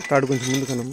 తాడు కొంచెం ముందు కనమ్మ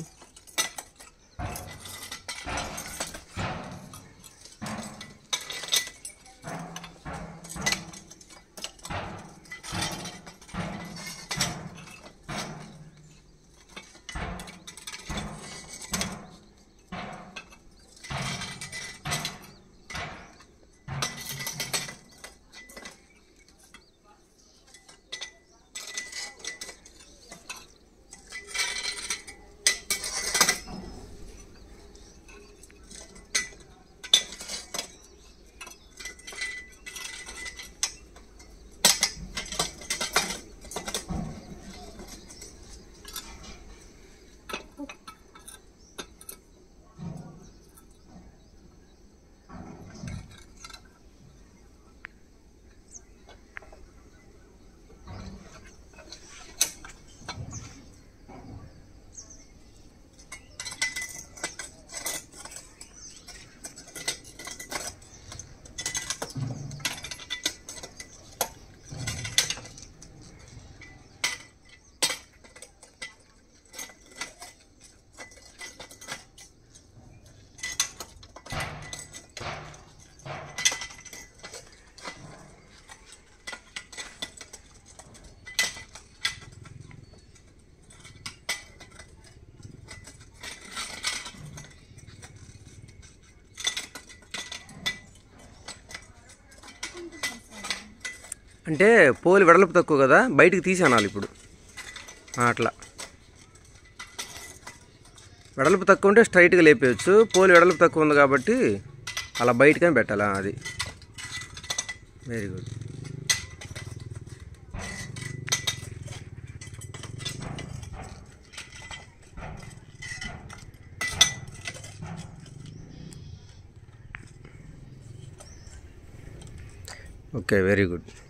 అంటే పోలి వెడల్పు తక్కువ కదా బయటికి తీసి అనాలి ఇప్పుడు ఆ, అట్లా వెడల్పు తక్కువ ఉంటే స్ట్రైట్గా లేపేయచ్చు పోలి వెడల్పు తక్కువ ఉంది కాబట్టి అలా బయటకనే పెట్టాలి ఆ, అది very good okay very good